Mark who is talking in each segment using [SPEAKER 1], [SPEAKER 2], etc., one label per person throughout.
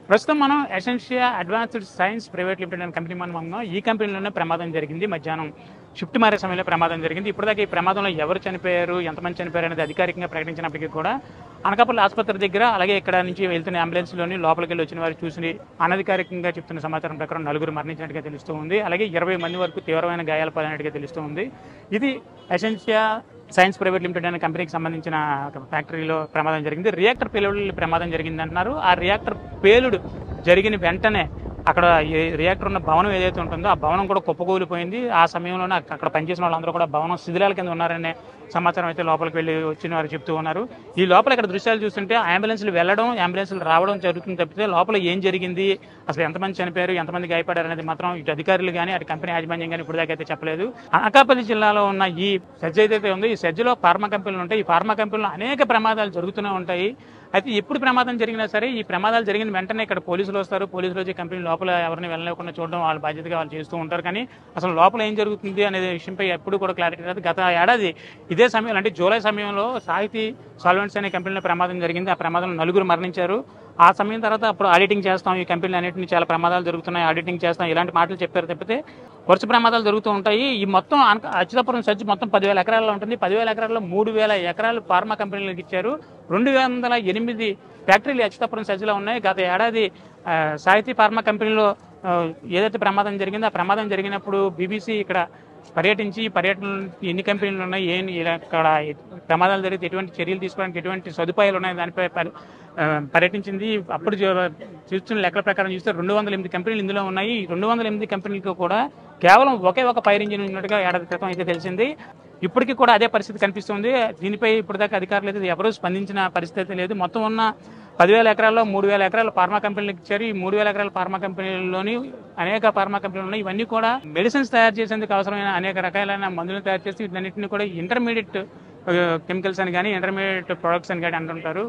[SPEAKER 1] ప్రస్తుతం మనం Essentia advanced science private limited అనే కంపెనీ మనం ఉన్నాం ఈ కంపెనీలోనే ప్రమాదం జరిగింది మధ్యాహ్నం షిఫ్ట్ మారే సమయంలో ప్రమాదం జరిగింది ఇప్పటిదాకా ఈ ప్రమాదంలో ఎవరు చనిపోయారు ఎంతమంది చనిపోయారు అనేది అధికారికంగా ప్రకటించినప్పటికీ కూడా అనకాపల్లి ఆసుపత్రి దగ్గర అలాగే ఇక్కడ నుంచి వెళ్తున్న అంబులెన్స్లోని లోపలికి వెళ్ళి వచ్చిన వారు చూసి అనధికారికంగా చెప్తున్న సమాచారం ప్రకారం నలుగురు మరణించినట్టుగా తెలుస్తూ ఉంది అలాగే ఇరవై మంది వరకు తీవ్రమైన గాయాలు పాలైనట్టుగా తెలుస్తూ ఉంది ఇది ఎసెన్షియా సైన్స్ ప్రైవేట్ లిమిటెడ్ అనే కంపెనీకి సంబంధించిన ఒక ఫ్యాక్టరీలో ప్రమాదం జరిగింది రియాక్టర్ పేలుడు ప్రమాదం జరిగింది అంటున్నారు ఆ రియాక్టర్ పేలుడు జరిగిన వెంటనే అక్కడ ఈ రియాక్టర్ ఉన్న భవనం ఏదైతే ఉంటుందో ఆ భవనం కూడా కుప్పకూలిపోయింది ఆ సమయంలోనే అక్క- అక్కడ పనిచేసిన వాళ్ళందరూ కూడా భవనం శిథిలాల కింద ఉన్నారనే సమాచారం అయితే లోపలికి వెళ్ళి వచ్చిన వారు చెప్తూ ఉన్నారు ఈ లోపల ఇక్కడ దృశ్యాలు చూస్తుంటే అంబులెన్స్లు వెళ్ళడం అంబులెన్స్లు రావడం జరుగుతుంది తప్పితే లోపల ఏం జరిగింది అసలు ఎంతమంది చనిపోయారు ఎంతమంది గాయపడారు అనేది మాత్రం ఇటు అధికారులు కానీ అటు కంపెనీ యాజమాన్యం కానీ ఇప్పుడు దాకా అయితే చెప్పలేదు అనకాపల్లి జిల్లాలో ఉన్న ఈ సెజ్ ఏదైతే ఉందో ఈ సెజ్లో ఫార్మా కంపెనీలు ఉంటాయి ఈ ఫార్మా కంపెనీలో అనేక ప్రమాదాలు జరుగుతూనే ఉంటాయి అయితే ఎప్పుడు ప్రమాదం జరిగినా సరే ఈ ప్రమాదాలు జరిగిన వెంటనే ఇక్కడ పోలీసులు వస్తారు పోలీసులు వచ్చి కంపెనీ లోపల ఎవరిని వెళ్ళలేకుండా చూడడం వాళ్ళ బాధ్యతగా వాళ్ళు చేస్తూ ఉంటారు కానీ అసలు లోపల ఏం జరుగుతుంది అనే విషయంపై ఎప్పుడు కూడా క్లారిటీ రాదు గత ఏడాది ఇదే సమయంలో అంటే జూలై సమయంలో సాహితీ సాల్వెంట్స్ అనే కంపెనీలో ప్రమాదం జరిగింది ఆ ప్రమాదంలో నలుగురు మరణించారు ఆ సమయం తర్వాత అప్పుడు ఆడిటింగ్ చేస్తాం ఈ కంపెనీలు అన్నింటినీ చాలా ప్రమాదాలు జరుగుతున్నాయి ఆడిటింగ్ చేస్తాం ఇలాంటి మాటలు చెప్పారు తప్పితే వరుస ప్రమాదాలు జరుగుతూ ఉంటాయి ఈ మొత్తం అనక- అచ్యుతాపురం సజ్జి మొత్తం పదివేల ఎకరాల్లో ఉంటుంది పదివేల ఎకరాల్లో మూడు వేల ఎకరాలు ఫార్మా కంపెనీలకు ఇచ్చారు రెండు వందల ఎనిమిది ఫ్యాక్టరీలు అచ్యుతాపురం సజ్జిలో ఉన్నాయి గత ఏడాది ఆ, సాహితీ ఫార్మా కంపెనీలో ఆ, ఏదైతే ప్రమాదం జరిగిందో ఆ ప్రమాదం జరిగినప్పుడు బీబీసీ ఇక్కడ పర్యటించి ఈ పర్యటన ఎన్ని కంపెనీలు ఉన్నాయి ఏం ఇలా ఇక్కడ ప్రమాదాలు జరిగితే ఎటువంటి చర్యలు తీసుకోవడానికి ఎటువంటి సదుపాయాలు ఉన్నాయి దానిపై పరి- ఆ, పర్యటించింది అప్పుడు చూ- చూస్తున్న లెక్కల ప్రకారం చూస్తే రెండు వందల ఎనిమిది కంపెనీలు ఇందులో ఉన్నాయి ఈ రెండు వందల ఎనిమిది కంపెనీలకు కూడా కేవలం ఒకే ఒక ఫైర్ ఇంజిన్ ఉన్నట్టుగా ఏడాది క్రితం అయితే తెలిసింది ఇప్పటికీ కూడా అదే పరిస్థితి కనిపిస్తుంది దీనిపై ఇప్పటిదాకా అధికారులు అయితే ఎవరూ స్పందించిన పరిస్థితి లేదు మొత్తం ఉన్న పదివేల ఎకరాల్లో మూడు వేల ఎకరాలు ఫార్మా కంపెనీలకు ఇచ్చారు ఈ మూడు వేల ఎకరాల ఫార్మా కంపెనీల్లోని అనేక ఫార్మా కంపెనీలు ఉన్నాయి ఇవన్నీ కూడా మెడిసిన్స్ తయారు చేసేందుకు అవసరమైన అనేక రకాలైన మందులను తయారు చేసి వీటన్నిటిని కూడా ఇంటర్మీడియట్ కెమికల్స్ అని కానీ ఇంటర్మీడియట్ ప్రొడక్ట్స్ అని కానీ అంటుంటారు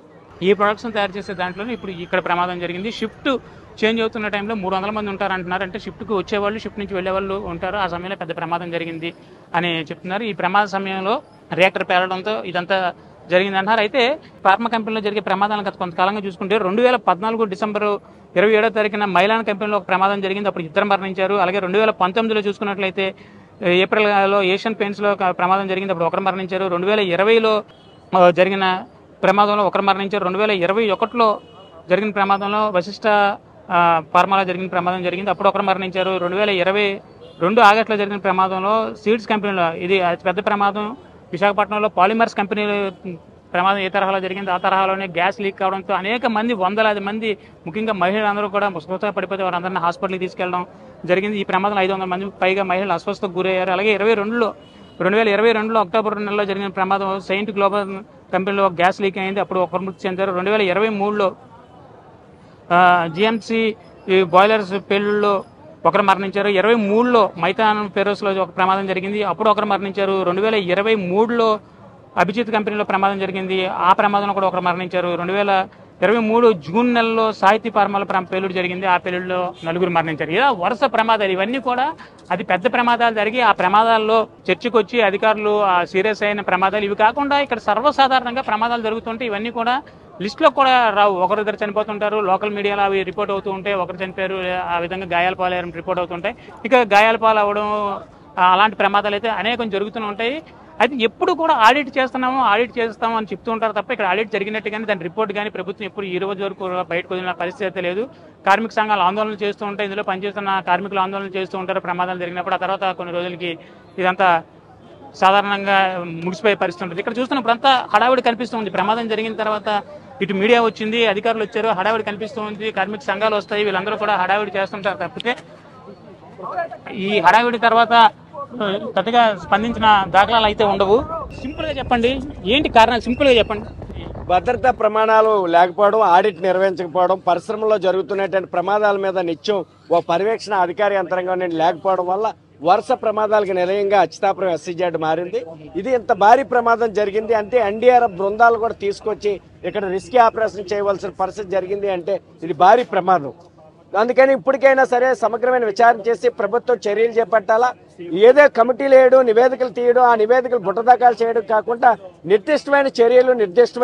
[SPEAKER 1] ఈ ప్రొడక్ట్స్ తయారు చేసే దాంట్లో ఇప్పుడు ఇక్కడ ప్రమాదం జరిగింది షిఫ్ట్ చేంజ్ అవుతున్న టైంలో మూడు వందల మంది ఉంటారు అంటున్నారు అంటే షిఫ్ట్కి వచ్చేవాళ్ళు షిఫ్ట్ నుంచి వెళ్ళే వాళ్ళు ఉంటారు ఆ సమయంలో పెద్ద ప్రమాదం జరిగింది అని చెప్తున్నారు ఈ ప్రమాద సమయంలో రియాక్టర్ పేలడంతో ఇదంతా జరిగింది అంటున్నారు అయితే ఫార్మా కంపెనీలో జరిగే ప్రమాదాలను గత కొంతకాలంగా చూసుకుంటే రెండు వేల పద్నాలుగు డిసెంబర్ ఇరవై ఏడో తారీఖున మైలాన్ కంపెనీలో ఒక ప్రమాదం జరిగింది అప్పుడు ఇద్దరు మరణించారు అలాగే రెండు వేల పంతొమ్మిదిలో చూసుకున్నట్లయితే ఏప్రిల్లో ఏషియన్ పెయింట్స్లో ఒక ప్రమాదం జరిగింది అప్పుడు ఒకరు మరణించారు రెండు వేల ఇరవైలో ఆ, జరిగిన ప్రమాదంలో ఒకరు మరణించారు రెండు వేల ఇరవై ఒకటిలో జరిగిన ప్రమాదంలో వశిష్ట ఆ, ఫార్మాలో జరిగిన ప్రమాదం జరిగింది అప్పుడు ఒకరు మరణించారు రెండు వేల ఇరవై రెండు ఆగస్టులో జరిగిన ప్రమాదంలో సీడ్స్ కంపెనీలో ఇది అతి పెద్ద ప్రమాదం విశాఖపట్నంలో పాలిమర్స్ కంపెనీ ప్రమాదం ఏ తరహాలో జరిగింది ఆ తరహాలోనే గ్యాస్ లీక్ కావడంతో అనేక మంది వందలాది మంది ముఖ్యంగా మహిళలందరూ కూడా స్వస్థ పడిపోతే వారందరినీ హాస్పిటల్కి తీసుకెళ్ళడం జరిగింది ఈ ప్రమాదంలో ఐదు వందల మంది పైగా మహిళలు అస్వస్థకు గురయ్యారు అలాగే ఇరవై రెండులో రెండు వేల ఇరవై రెండులో అక్టోబర్ నెలలో జరిగిన ప్రమాదం సెయింట్ గ్లోబల్ కంపెనీలో గ్యాస్ లీక్ అయింది అప్పుడు ఒకరు మృతి చెందారు రెండు వేల ఇరవై మూడులో జిఎంసి బాయిలర్స్ పేలుల్లో ఒకరు మరణించారు ఇరవై మూడులో మైతాన్ ఫెరోస్లో ఒక ప్రమాదం జరిగింది అప్పుడు ఒకరు మరణించారు రెండు వేల ఇరవై మూడులో అభిజిత్ కంపెనీలో ప్రమాదం జరిగింది ఆ ప్రమాదంలో కూడా ఒకరు మరణించారు రెండు వేల ఇరవై మూడు జూన్ నెలలో సాహితీ ఫార్మాల ప్ర- పేలుడు జరిగింది ఆ పేలుడులో నలుగురు మరణించారు ఇలా వరుస ప్రమాదాలు ఇవన్నీ కూడా అది పెద్ద ప్రమాదాలు జరిగి ఆ ప్రమాదాల్లో చర్చకు వచ్చి అధికారులు ఆ సీరియస్ అయిన ప్రమాదాలు ఇవి కాకుండా ఇక్కడ సర్వసాధారణంగా ప్రమాదాలు జరుగుతుంటే ఇవన్నీ కూడా లిస్టులో కూడా రావు ఒకరిద్దరు చనిపోతుంటారు లోకల్ మీడియాలో అవి రిపోర్ట్ అవుతూ ఉంటాయి ఒకరు చనిపోయారు ఆ విధంగా గాయాల పాలయ్యారని రిపోర్ట్ అవుతుంటాయి ఇక గాయాల పాలు అవ్వడం ఆ, అలాంటి ప్రమాదాలు అయితే అనేకం జరుగుతూనే ఉంటాయి అయితే ఎప్పుడు కూడా ఆడిట్ చేస్తున్నాము ఆడిట్ చేస్తాము అని చెప్తూ ఉంటారు తప్ప ఇక్కడ ఆడిట్ జరిగినట్టు కానీ దాని రిపోర్ట్ కానీ ప్రభుత్వం ఎప్పుడు ఈ రోజు వరకు కూడా బయటకు వదిలిన పరిస్థితి అయితే లేదు కార్మిక సంఘాలు ఆందోళన చేస్తూ ఉంటాయి ఇందులో పనిచేస్తున్న కార్మికులు ఆందోళన చేస్తూ ఉంటారు ప్రమాదాలు జరిగినప్పుడు ఆ తర్వాత కొన్ని రోజులకి ఇదంతా సాధారణంగా ముగిసిపోయే పరిస్థితి ఉంటుంది ఇక్కడ చూస్తున్నప్పుడు అంతా హడావిడి కనిపిస్తుంది ప్రమాదం జరిగిన తర్వాత ఇటు మీడియా వచ్చింది అధికారులు వచ్చారు హడావిడి కనిపిస్తుంది కార్మిక సంఘాలు వస్తాయి వీళ్ళందరూ కూడా హడావిడి చేస్తుంటారు తప్పితే ఈ హడావిడి తర్వాత ఆ, పెద్దగా స్పందించిన దాఖలాలు అయితే ఉండవు సింపుల్ గా చెప్పండి ఏంటి కారణం సింపుల్ గా చెప్పండి
[SPEAKER 2] భద్రతా ప్రమాణాలు లేకపోవడం ఆడిట్ నిర్వహించకపోవడం పరిశ్రమలో జరుగుతున్నటువంటి ప్రమాదాల మీద నిత్యం ఓ పర్యవేక్షణ అధికార యంత్రాంగం అనేది లేకపోవడం వల్ల వరుస ప్రమాదాలకు నిలయంగా అచ్యుతాపురం ఎస్సీజెడ్ మారింది ఇది ఇంత భారీ ప్రమాదం జరిగింది అంటే ఎన్డీఆర్ఎఫ్ బృందాలు కూడా తీసుకొచ్చి ఇక్కడ రిస్కీ ఆపరేషన్ చేయవలసిన పరిస్థితి జరిగింది అంటే ఇది భారీ ప్రమాదం అందుకని ఇప్పటికైనా సరే సమగ్రమైన విచారణ చేసి ప్రభుత్వం చర్యలు చేపట్టాలా ఏదో కమిటీలు వేయడం నివేదికలు తీయడం ఆ నివేదికలు బుట్టదాఖలు చేయడం కాకుండా నిర్దిష్టమైన చర్యలు నిర్దిష్టమైన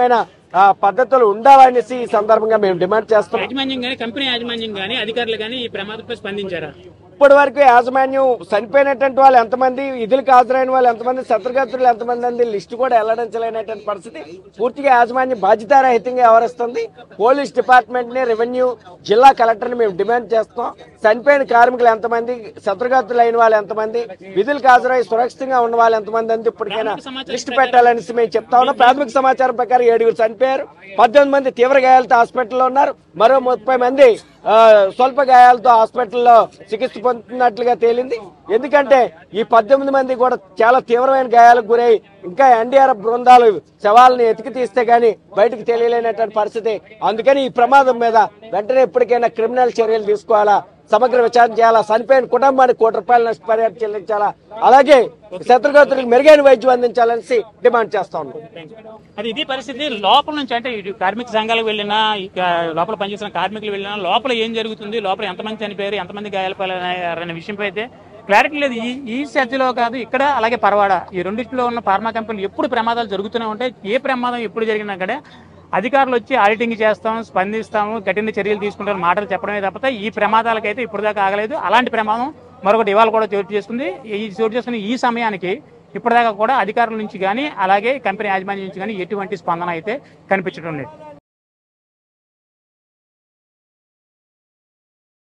[SPEAKER 2] ఆ, పద్ధతులు ఉండాలనేసి ఈ సందర్భంగా మేము డిమాండ్ చేస్తున్నాం
[SPEAKER 1] యాజమాన్యం కానీ కంపెనీ యాజమాన్యం కానీ అధికారులు కానీ ఈ ప్రమాదంపై స్పందించారా
[SPEAKER 2] ఇప్పటి వరకు యాజమాన్యం చనిపోయినటువంటి వాళ్ళు ఎంతమంది విధులకు హాజరైన వాళ్ళు ఎంతమంది శత్రుఘాతులు ఎంతమంది అంది లిస్టు కూడా వెల్లడించలేనటువంటి పరిస్థితి పూర్తిగా యాజమాన్యం బాధ్యతారహితంగా వ్యవహరిస్తుంది పోలీస్ డిపార్ట్మెంట్ ని రెవెన్యూ జిల్లా కలెక్టర్ ని మేము డిమాండ్ చేస్తున్నాం చనిపోయిన కార్మికులు ఎంతమంది శత్రుఘాతులు అయిన వాళ్ళు ఎంతమంది విధులకు హాజరై సురక్షితంగా ఉన్న వాళ్ళు ఎంతమంది అంది ఇప్పటికైనా లిస్టు పెట్టాలనేసి మేము చెప్తా ఉన్నాం ప్రాథమిక సమాచారం ప్రకారం ఏడుగురు చనిపోయారు పద్దెనిమిది మంది తీవ్ర గాయాలతో హాస్పిటల్లో ఉన్నారు మరో ముప్పై మంది ఆ, స్వల్ప గాయాలతో హాస్పిటల్లో చికిత్స పొందుతున్నట్లుగా తేలింది ఎందుకంటే ఈ పద్దెనిమిది మంది కూడా చాలా తీవ్రమైన గాయాలకు గురై ఇంకా ఎన్డీఆర్ఎఫ్ బృందాలు శవాలను ఎతికి తీస్తే గానీ బయటకు తెలియలేనటువంటి పరిస్థితి అందుకని ఈ ప్రమాదం మీద వెంటనే ఎప్పటికైనా క్రిమినల్ చర్యలు తీసుకోవాలా సమగ్ర విచారణ చేయాలా చనిపోయిన కుటుంబానికి కోటి రూపాయల నష్టపరిహారం చెల్లించాలా అలాగే శత్రుఘాతులకు మెరుగైన వైద్యం అందించాలనేసి డిమాండ్ చేస్తా ఉన్నాం
[SPEAKER 1] అది ఇది పరిస్థితి లోపల నుంచి అంటే ఇటు కార్మిక సంఘాలకు వెళ్ళినా ఇక లోపల పనిచేసిన కార్మికులు వెళ్ళినా లోపల ఏం జరుగుతుంది లోపల ఎంతమంది చనిపోయారు ఎంతమంది గాయాలపాలనే విషయంపై అయితే క్లారిటీ లేదు ఈ ఈ చర్చలో కాదు ఇక్కడ అలాగే పరవాడ ఈ రెండింటిలో ఉన్న ఫార్మా కంపెనీలు ఎప్పుడు ప్రమాదాలు జరుగుతూనే ఉంటాయి ఏ ప్రమాదం ఎప్పుడు జరిగినా కూడా అధికారులు వచ్చి ఆడిటింగ్ చేస్తాం స్పందిస్తాము కఠిన చర్యలు తీసుకుంటారు మాటలు చెప్పడమే తప్పితే ఈ ప్రమాదాలకైతే ఇప్పుడు దాకా ఆగలేదు అలాంటి ప్రమాదం మరొకటి ఇవాళ కూడా చోటు చేసుకుంది ఈ చోటు చేసుకున్న ఈ సమయానికి ఇప్పటిదాకా కూడా అధికారుల నుంచి కానీ అలాగే కంపెనీ యాజమాన్యం నుంచి కానీ ఎటువంటి స్పందన అయితే కనిపించడం లేదు